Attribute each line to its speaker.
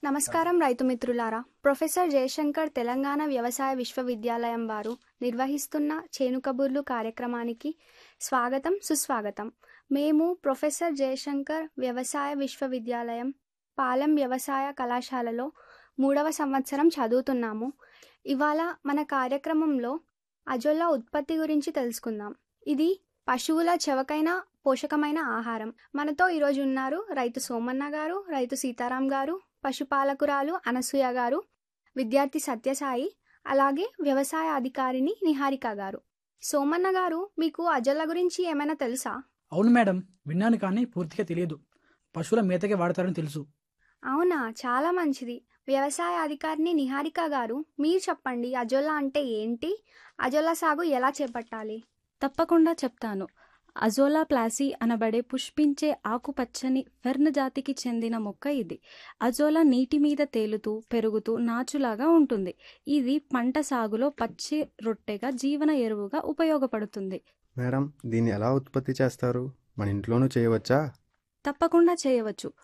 Speaker 1: నమస్కారం రైతు మిత్రులారా ప్రొఫెసర్ జయశంకర్ తెలంగాణ వ్యవసాయ విశ్వవిద్యాలయం వారు నిర్వహిస్తున్న చేను కబుర్లు కార్యక్రమానికి స్వాగతం సుస్వాగతం మేము ప్రొఫెసర్ జయశంకర్ వ్యవసాయ విశ్వవిద్యాలయం పాలెం వ్యవసాయ కళాశాలలో మూడవ సంవత్సరం చదువుతున్నాము ఇవాళ మన కార్యక్రమంలో అజొల్లా ఉత్పత్తి గురించి తెలుసుకుందాం ఇది పశువుల చవకైన పోషకమైన ఆహారం మనతో ఈరోజు ఉన్నారు రైతు సోమన్న గారు రైతు సీతారాం గారు పశుపాలకురాలు అనసూయ గారు విద్యార్థి సత్యసాయి అలాగే వ్యవసాయ అధికారిని నిహారిక గారు సోమన్న గారు మీకు అజొల్ల గురించి ఏమైనా తెలుసా
Speaker 2: అవును మేడం విన్నాను కానీ పూర్తిగా తెలియదు పశువుల మేతకే వాడతారని తెలుసు
Speaker 1: అవునా చాలా మంచిది వ్యవసాయ అధికారిని నిహారిక గారు మీరు చెప్పండి అజొల్లా అంటే ఏంటి అజొల్లా సాగు ఎలా చేపట్టాలి
Speaker 3: తప్పకుండా చెప్తాను అజోలా ప్లాసీ అనబడే పుష్పించే ఆకుపచ్చని ఫెర్న్ జాతికి చెందిన మొక్క ఇది అజోలా నీటి మీద తేలుతూ పెరుగుతూ నాచులాగా ఉంటుంది ఇది పంట సాగులో పచ్చి రొట్టెగా జీవన ఎరువుగా ఉపయోగపడుతుంది
Speaker 4: మేడం దీన్ని ఎలా ఉత్పత్తి చేస్తారు మన ఇంట్లోనూ చేయవచ్చా
Speaker 3: తప్పకుండా చేయవచ్చు